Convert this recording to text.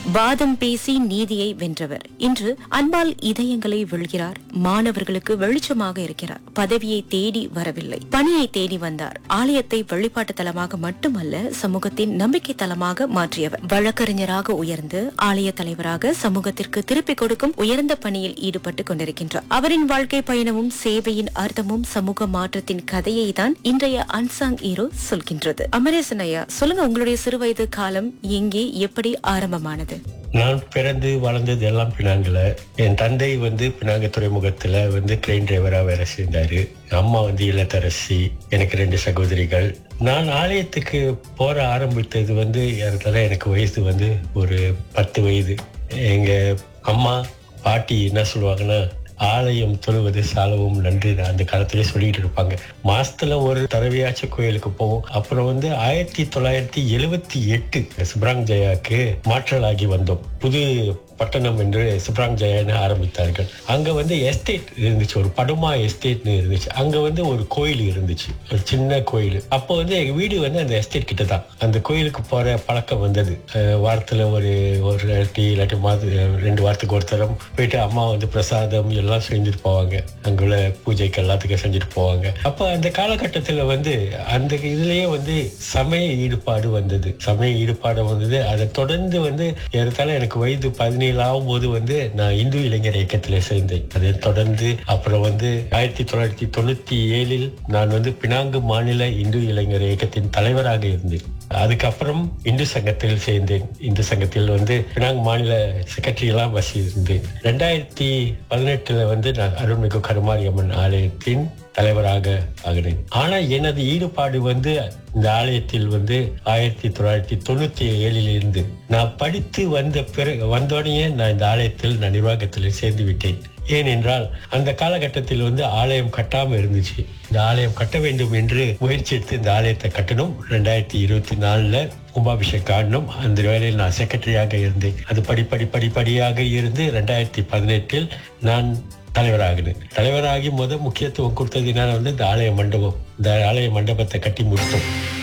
வாதம் பேசி நீதியை வென்றவர் இன்று அன்பால் இதயங்களை வெல்கிறார் மாணவர்களுக்கு வெளிச்சமாக இருக்கிறார் பதவியை தேடி வரவில்லை பணியை தேடி வந்தார் ஆலயத்தை வழிபாட்டு தலமாக மட்டுமல்ல சமூகத்தின் நம்பிக்கை தலமாக மாற்றியவர் வழக்கறிஞராக உயர்ந்து ஆலய தலைவராக சமூகத்திற்கு திருப்பிக் கொடுக்கும் உயர்ந்த பணியில் ஈடுபட்டுக் கொண்டிருக்கின்றார் அவரின் வாழ்க்கை பயணமும் சேவையின் அர்த்தமும் சமூக மாற்றத்தின் கதையை தான் இன்றைய அன்சாங் ஹீரோ சொல்கின்றது அமரேசன் ஐயா சொல்லுங்க உங்களுடைய சிறுவயது காலம் எங்கே எப்படி ஆரம்பமானது நான் பிறந்து வளர்ந்தது எல்லாம் பினாங்குல என் தந்தை வந்து பினாங்கு துறைமுகத்துல வந்து கிரெயின் டிரைவரா வேலை செஞ்சாரு அம்மா வந்து இல்லத்தரசி எனக்கு ரெண்டு சகோதரிகள் நான் ஆலயத்துக்கு போற ஆரம்பித்தது வந்து ஏறத்தாழ எனக்கு வயசு வந்து ஒரு பத்து வயது எங்க அம்மா பாட்டி என்ன சொல்லுவாங்கன்னா ஆலயம் தொழுவது சாலவும் நன்றி அந்த காலத்திலே சொல்லிட்டு இருப்பாங்க மாசத்துல ஒரு தடவையாச்சும் கோயிலுக்கு போவோம் அப்புறம் வந்து ஆயிரத்தி தொள்ளாயிரத்தி எழுவத்தி எட்டு சுப்ராங் ஜெயாக்கு மாற்றலாகி வந்தோம் புது பட்டணம் என்று சுப்ராங் ஜெயான்னு ஆரம்பித்தார்கள் அங்க வந்து எஸ்டேட் இருந்துச்சு ஒரு படுமா எஸ்டேட்னு இருந்துச்சு அங்க வந்து ஒரு கோயில் இருந்துச்சு ஒரு சின்ன கோயில் அப்போ வந்து எங்க வீடு வந்து அந்த எஸ்டேட் கிட்ட தான் அந்த கோயிலுக்கு போற பழக்கம் வந்தது அஹ் வாரத்துல ஒரு ஒரு வாட்டி இல்லாட்டி மாத ரெண்டு வாரத்துக்கு ஒரு தரம் போயிட்டு அம்மா வந்து பிரசாதம் எல்லாம் செஞ்சுட்டு போவாங்க அங்குள்ள பூஜைக்கு எல்லாத்துக்கும் செஞ்சுட்டு போவாங்க அப்ப அந்த காலகட்டத்துல வந்து அந்த இதுலயே வந்து சமய ஈடுபாடு வந்தது சமய ஈடுபாடு வந்தது அதை தொடர்ந்து வந்து ஏறத்தாழ எனக்கு வயது பதினேழு ஆகும் போது வந்து நான் இந்து இளைஞர் இயக்கத்துல சேர்ந்தேன் அதை தொடர்ந்து அப்புறம் வந்து ஆயிரத்தி தொள்ளாயிரத்தி தொண்ணூத்தி ஏழில் நான் வந்து பினாங்கு மாநில இந்து இளைஞர் இயக்கத்தின் தலைவராக இருந்தேன் அதுக்கப்புறம் இந்து சங்கத்தில் சேர்ந்தேன் இந்து சங்கத்தில் வந்து பினாங் மாநில செக்ரட்டரி எல்லாம் வசி இருந்தேன் ரெண்டாயிரத்தி பதினெட்டுல வந்து நான் அருள்மிகு கருமாரியம்மன் ஆலயத்தின் தலைவராக ஆகினேன் ஆனா எனது ஈடுபாடு வந்து இந்த ஆலயத்தில் வந்து ஆயிரத்தி தொள்ளாயிரத்தி தொண்ணூத்தி ஏழில் இருந்து நான் படித்து வந்த பிறகு வந்தோடனே நான் இந்த ஆலயத்தில் நான் நிர்வாகத்தில் சேர்ந்து விட்டேன் ஏனென்றால் அந்த காலகட்டத்தில் வந்து ஆலயம் கட்டாம இருந்துச்சு இந்த ஆலயம் கட்ட வேண்டும் என்று முயற்சி எடுத்து இந்த ஆலயத்தை கட்டணும் ரெண்டாயிரத்தி இருபத்தி நாலுல கும்பாபிஷேக் காணணும் அந்த வேலையில் நான் செக்ரட்டரியாக இருந்தேன் அது படிப்படி படிப்படியாக இருந்து ரெண்டாயிரத்தி பதினெட்டில் நான் தலைவராகினேன் தலைவராகி முத முக்கியத்துவம் கொடுத்தது என்னன்னா வந்து இந்த ஆலய மண்டபம் இந்த ஆலய மண்டபத்தை கட்டி முடித்தோம்